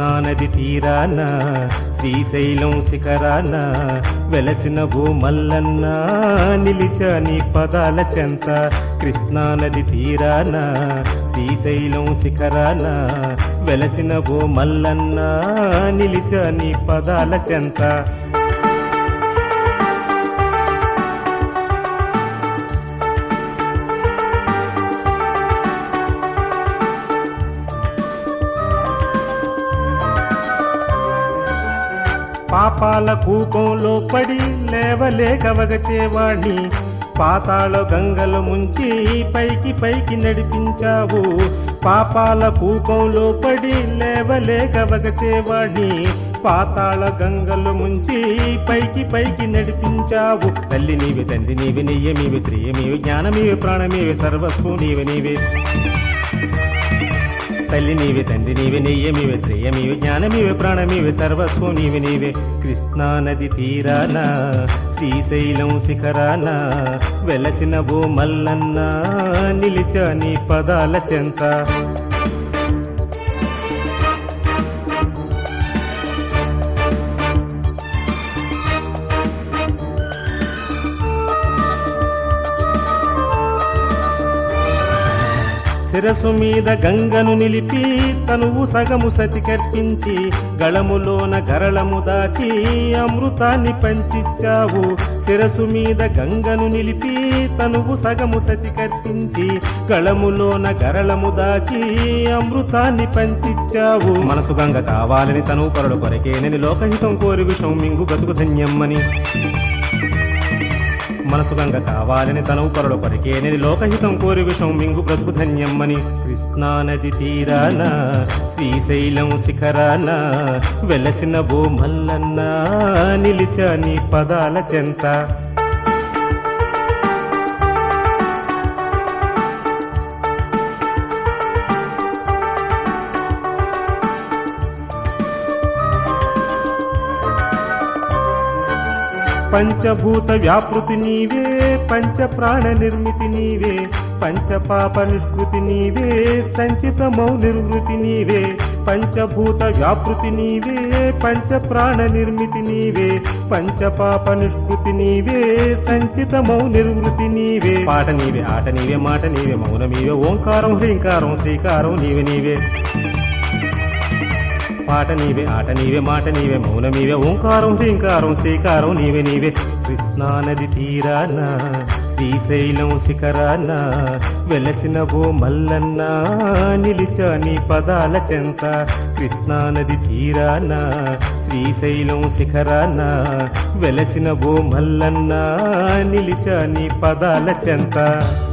కృష్ణానది తీరాన శ్రీశైలం శిఖరాన వెలసిన భూమల్లన్న నిలిచ నీ పదాల చెంత కృష్ణానది తీరాన శ్రీశైలం శిఖరాన వెలసిన భూమల్లన్న నిలిచ నీ పదాల చెంత పాపాల కూపంలో పడి లేవలేక వగచేవాణ్ణి పాతాళ గంగలు ముంచి పైకి పైకి నడిపించావు పాపాల కూపంలో పడి లేవలేక వగచేవాణ్ణి పాతాళ గంగలు ముంచి పైకి పైకి నడిపించావు తల్లి నీవి తండ్రి నీవి నెయ్యమీవి శ్రేయమీవి జ్ఞానమీవి ప్రాణమీవి సర్వస్వం నీవి నీవే తల్లి నీవే తండ్రి నీవే నెయ్యమివే శ్రేయమివే జ్ఞానమివే ప్రాణమివే సర్వస్వం నీవే నీవే కృష్ణా నది తీరాన శ్రీశైలం శిఖరాన వెలసిన భూమల్లన్న నిలిచ నీ పదాల చెంత శిరసు మీద గంగను నిలిపి తనువు సగము సతి కర్పించి గళములోన గరళము దాచి అమృతాన్ని పంచిచ్చావు శిరసు మీద గంగను నిలిపి తనువు సగము సతి కర్పించి గళములోన గరళము దాచి అమృతాన్ని పంచిచ్చావు మనసు గంగ కావాలని తనువు పరుడు కొరకేనని లోకహితం కోరి విషం మింగు బతుకు ధన్యమ్మని మనసు గంగ కావాలని తనవు పరుడు కొరికేనని లోకహితం కోరి విషం మింగు బ్రతుకు ధన్యమ్మని కృష్ణానది తీరాన శ్రీశైలం శిఖరాన వెలసిన భూమల్లన్న నిలిచ నీ పదాల చెంత పంచభూత వ్యాపృతి నీవే పంచ ప్రాణ నిర్మితి నీవే పంచ పాప నిష్కృతి నీవే సంచితమౌ నిర్వృతి నీవే పంచభూత వ్యాపృతి నీవే పంచ ప్రాణ నిర్మితి నీవే పంచ పాప నిష్కృతి నీవే సంచితమౌ నిర్వృతి నీవే పాట నీవే ఆట నీవే మాట నీవే మౌనమీవే ఓంకారం హ్రీంకారం శ్రీకారం నీవే నీవే పాట నీవే ఆట నీవే మాట నీవే మౌనమీవే ఓంకారం హ్రీంకారం శ్రీకారం నీవే నీవే కృష్ణానది తీరాన శ్రీశైలం శిఖరాన వెలసిన భూమల్లన్న నిలిచ నీ పదాల చెంత కృష్ణానది తీరాన శ్రీశైలం శిఖరాన వెలసిన భూమల్లన్న నిలిచ నీ పదాల చెంత